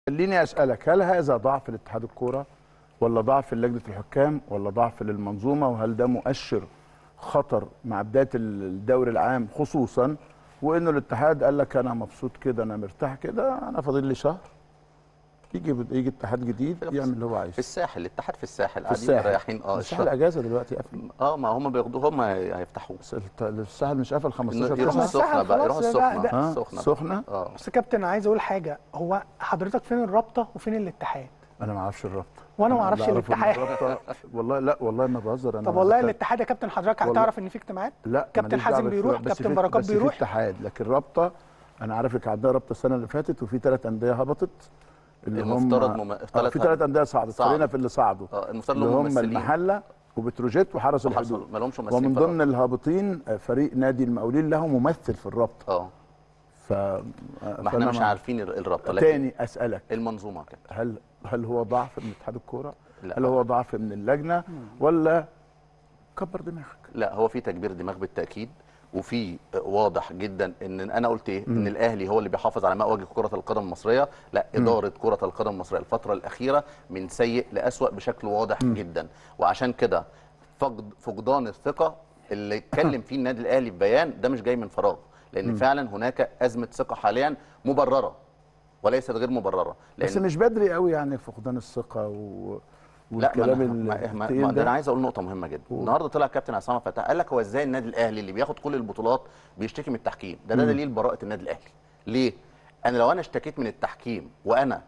خليني اسالك هل هذا ضعف لاتحاد الكوره ولا ضعف لجنه الحكام ولا ضعف للمنظومه وهل ده مؤشر خطر مع بدايه الدوري العام خصوصا وانه الاتحاد قال لك انا مبسوط كده انا مرتاح كده انا فاضل لي شهر يجي يجي اتحاد جديد يعمل اللي هو عايزه في الساحل الاتحاد في الساحل في قاعدين الساحل مريحين اه الساحل الشهر. اجازه دلوقتي قفل اه ما هم بياخدوه هم هيفتحوه بس الت- الساحل مش قفل 15 يروح تسعة؟ السخنه بقى يروح خلاص بقى، السخنه ده- ها السخنه سخنه اه بس كابتن عايز اقول حاجه هو حضرتك فين الرابطه وفين الاتحاد انا ما اعرفش الرابطه وأنا ما أنا أعرفش اللي أعرفه إن الاتحاد. الرابطة- والله لا والله ما بهزر انا طب والله بتكلم- الاتحاد يا كابتن حضرتك والله- هتعرف ان في اجتماعات لا كابتن ماليش دعوة حازم بالفرق، بيروح بس كابتن في- بركات بس في بيروح اتحاد لكن رابطه انا عارف كان عندها رابطه السنه اللي فاتت وفي ثلاث انديه هبطت اللي هم المفترض مم- آه ثلاث في ثلاث انديه صعدت صعدوا. خلينا في اللي صعدوا اه المفترض اللي ان هم هم ممثلين المحله وبتروجيت وحرس وحصل الحدود ما لهمش ممثلين ومن في ضمن الهابطين آه، فريق نادي المقاولين له ممثل في الرابطه اه ف ما احنا مش عارفين ال- الرابطه لكن تاني اسالك المنظومه يا كابتن هل هل هو ضعف من اتحاد الكوره؟ لا. هل هو ضعف من اللجنه ولا كبر دماغك؟ لا هو في تكبير دماغ بالتاكيد وفي واضح جدا ان انا قلت ايه ان الاهلي هو اللي بيحافظ على مأوج كره القدم المصريه لا اداره كره القدم المصريه الفتره الاخيره من سيء لاسوا بشكل واضح جدا وعشان كده فقد فقدان الثقه اللي اتكلم فيه النادي الاهلي في بيان ده مش جاي من فراغ لان فعلا هناك ازمه ثقه حاليا مبرره وليست غير مبرره بس لان مش بدري قوي يعني فقدان الثقه و... لا ما والكلام أنا ما ما ما التقيل ده انا عايز اقول نقطه مهمه جدا النهارده طلع كابتن عصام فتاح قال لك هو ازاي النادي الاهلي اللي بياخد كل البطولات بيشتكي من التحكيم ده ده دليل براءه النادي الاهلي ليه انا لو انا اشتكيت من التحكيم وانا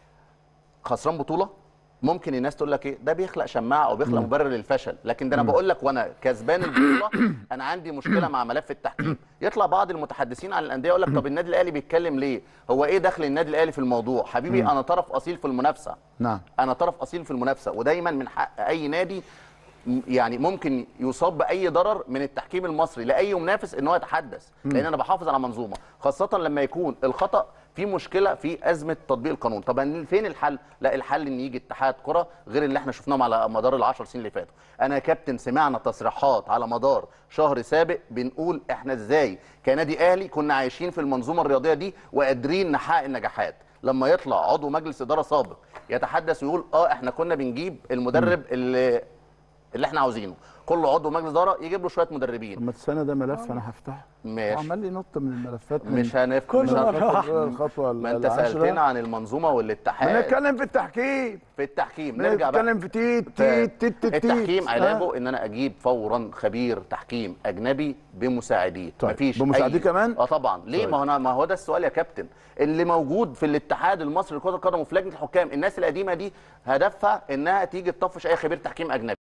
خسران بطوله ممكن الناس تقول لك ايه ده بيخلق شماعه او بيخلق مبرر للفشل لكن ده انا بقول لك وانا كسبان البطوله انا عندي مشكله مع ملف التحكيم يطلع بعض المتحدثين عن الانديه يقول لك طب النادي الاهلي بيتكلم ليه هو ايه دخل النادي الاهلي في الموضوع حبيبي انا طرف اصيل في المنافسه نعم انا طرف اصيل في المنافسه ودايما من حق اي نادي م- يعني ممكن يصاب باي ضرر من التحكيم المصري لاي منافس ان هو يتحدث لان انا بحافظ على منظومه خاصه لما يكون الخطا في مشكله في ازمه تطبيق القانون طب أن- فين الحل لا الحل ان يجي اتحاد كره غير اللي احنا شفناهم على مدار العشر سنين اللي فاتوا انا يا كابتن سمعنا تصريحات على مدار شهر سابق بنقول احنا ازاي كنادي اهلي كنا عايشين في المنظومه الرياضيه دي وقادرين نحقق النجاحات لما يطلع عضو مجلس اداره سابق يتحدث ويقول اه احنا كنا بنجيب المدرب اللي اللي احنا عاوزينه كل عضو مجلس اداره يجيب له شويه مدربين لما تستنى ده ملف انا هفتحه ماشي عمال لي نط من الملفات من مش هنف كل مش مرة هنف... واحدة. الخطوه ما انت العاشرة. سالتنا عن المنظومه والاتحاد بنتكلم في التحكيم في التحكيم نرجع بقى بنتكلم في تيت ف- تيت تيت تيت التحكيم آه. علاجه ان انا اجيب فورا خبير تحكيم اجنبي بمساعديه طيب، مفيش بمساعديه أي- كمان؟ اه طبعا ليه طيب. ما هو أنا ما هو ده السؤال يا كابتن اللي موجود في الاتحاد المصري لكره القدم وفي لجنه الحكام الناس القديمه دي هدفها انها تيجي تطفش اي خبير تحكيم اجنبي